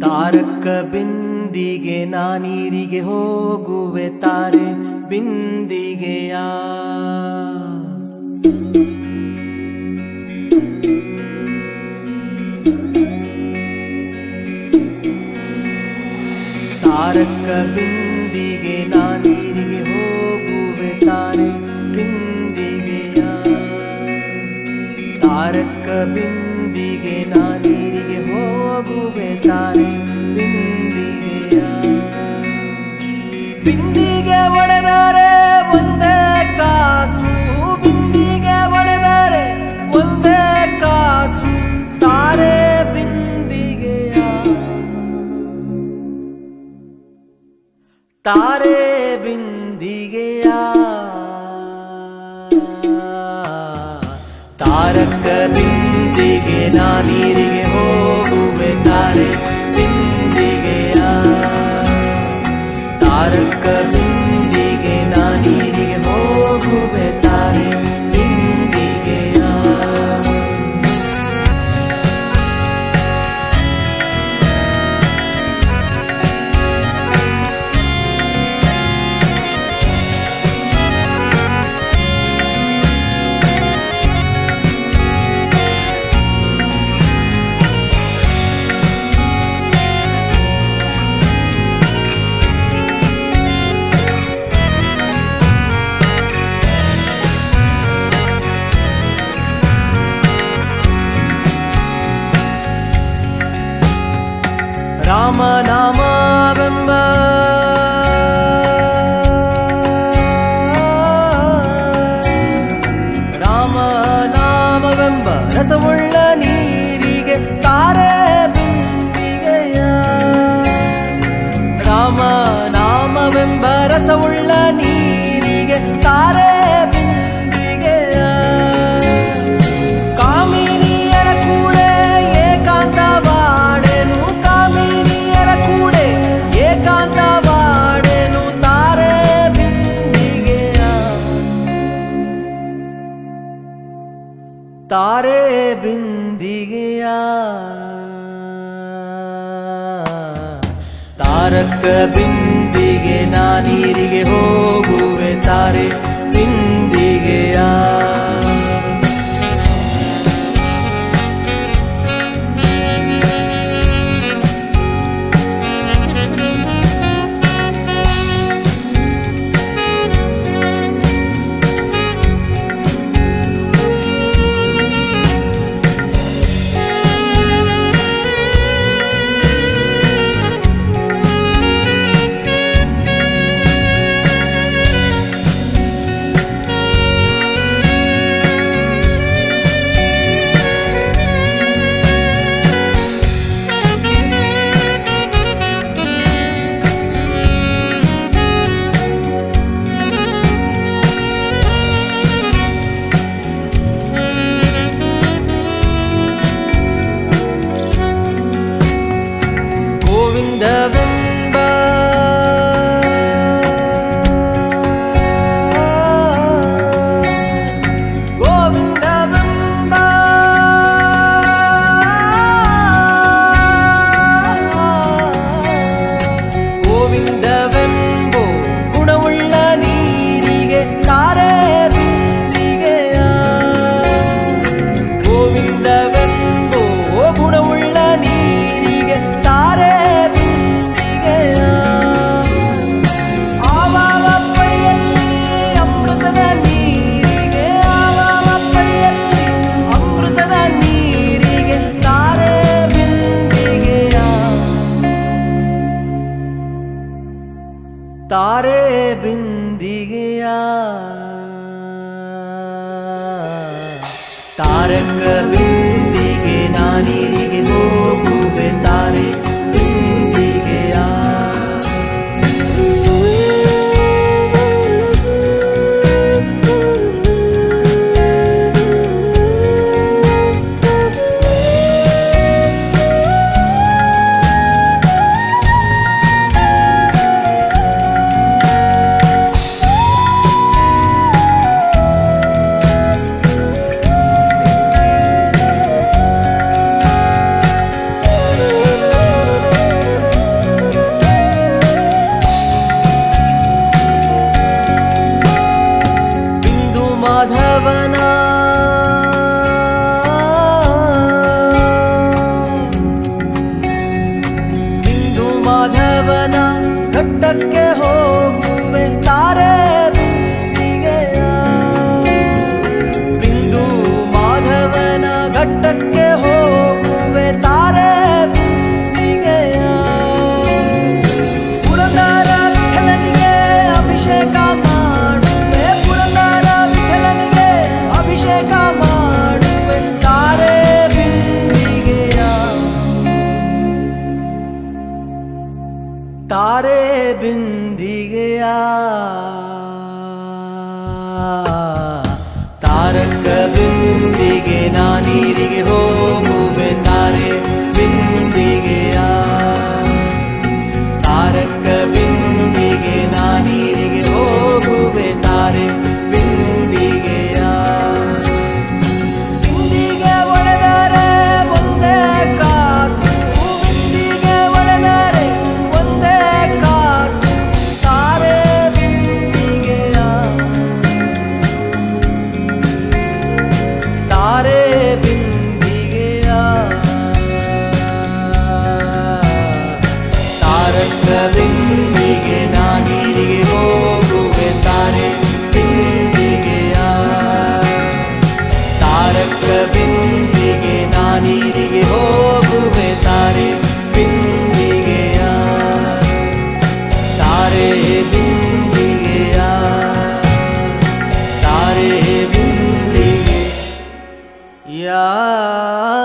ತಾರಕ ಬಿಂದಿಗೆ ನಾನೀರಿಗೆ ಹೋಗುವೆ ತಾರೆ ಬಿಂದಿಗೆಯ ತಾರಕ ಬಿಂದಿಗೆ ನಾನೀರಿಗೆ ಹೋಗುವೆ ತಾರೆ ಬಿಂದಿಗೆಯ ತಾರಕ ಬಿಂದಿಗೆ ನಾನೀರಿಗೆ ಹೋಗುವೆ ತಾರೆ ಬಿಂದಿಗೆಯ ಬಿಂದಿಗೆ ಒಡೆದರೆ ಒಂದೇ ಕಾಸು ಬಿಂದಿಗೆ ಒಡೆದರೆ ಒಂದೇ ಕಾಸು ತಾರೆ ಬಿಂದಿಗೆಯ ತಾರೆ ಬಿಂದಿಗೆಯ ತಾರಕ ಬಿಂದಿಗೆ ನಾನೀರಿಗೆ ಹೋಗುವೆ ತಾರೆ ಬಿಂದಿಗೆಯ ತಾರಕ ಬಿಂದಿಗೆ ನಾನೀರಿಗೆ ಹೋಗುವೆ ತಾರೆ ಬಿಂದಿಗೆಯ ರಾಮ ನಾಮವೆಂಬ ರಾಮ ನಾಮವೆಂಬ ರಸವುಳ್ಳ ನೀರಿಗೆ ತಾರೆ ಬಿಂದಿಗೆಯ ರಾಮ ನಾಮವೆಂಬ ರಸವುಳ್ಳ ನೀರಿಗೆ ತಾರೆ ಬಿಂದಿಗೆಯ ಕಾಮಿನಿಯರ ಕೂಡೆ ಏಕಾಂತವಾಡೆನು ಕಾಮಿನಿಯರ ಕೂಡೆ ಏಕಾಂತವಾಡೆನು ತಾರೆ ಬಿಂದಿಗೆಯ ತಾರೆ ಬಿಂದಿಗೆಯ ತಾರಕ ಬಿಂದಿಗೆ ನಾನೀರಿಗೆ ಹೋಗುವೆ ತಾರೆ ಬಿಂದಿಗೆಯ ಗೋವಿಂದವೆಂಬ ಗೋವಿಂದವೆಂಬ ಗೋವಿಂದವೆಂಬೋ ಗುಣವುಳ್ಳ ನೀರಿಗೆ ತಾರೆ ಬಿಂದಿಗೆಯ ಗೋವಿಂದವೆಂಬೋ ಗುಣವುಳ್ಳ ನೀರಿಗೆ ತಾರೆ ಬಿಂದಿಗೆಯ ಆವಾವ ಪಡಿಯಲ್ಲಿ ಅಮೃತದ ನೀರಿಗೆ ಆವಾವ ಪಡಿಯಲ್ಲಿ ಅಮೃತದ ನೀರಿಗೆ ತಾರೆ ಬಿಂದಿಗೆಯ ತಾರೆ ಬಿಂದಿಗೆಯ ತಾರಕ ಬಿಂದಿಗೆ ನಾನೀರಿಗೆ ಹೋಗುವೆ ತಾರೆ ಬಿಂದಿಗೆಯ ಬಿಂದಿಗೆಯ ತಾರಕ ಬಿಂದಿಗೆ ನಾನೀರಿಗೆ ಹೋಗುವೆ ತಾರೆ ಬಿಂದಿಗೆಯ ತಾರಕ ಬಿಂದಿಗೆ ನಾನೀರಿಗೆ ಹೋಗುವೆ ತಾರೆ ಬಿಂದಿಗೆಯ ಬಿಂದಿಗೆ ಒಡೆದರೆ ಒಂದೇ ಕಾಸು ಬಿಂದಿಗೆ ಒಡೆದರೆ ಒಂದೇ ಕಾಸು ತಾರೆ ಬಿಂದಿಗೆಯ ತಾರೆ ಬಿಂದಿಗೆಯ ತಾರಕ ಬಿಂದಿಗೆ ನಾನೀರಿಗೆ ಹೋಗುವೆ ತಾರೆ ಬಿಂದಿಗೆಯ ತಾರಕ ಬಿಂದಿಗೆ ನಾನೀರಿಗೆ ಹೋಗುವೆ ತಾರೆ ಬಿಂದಿಗೆಯ ತಾರೆ ಬಿಂದಿಗೆಯ ತಾರೆ ಬಿಂದಿಗೆ ಯಾ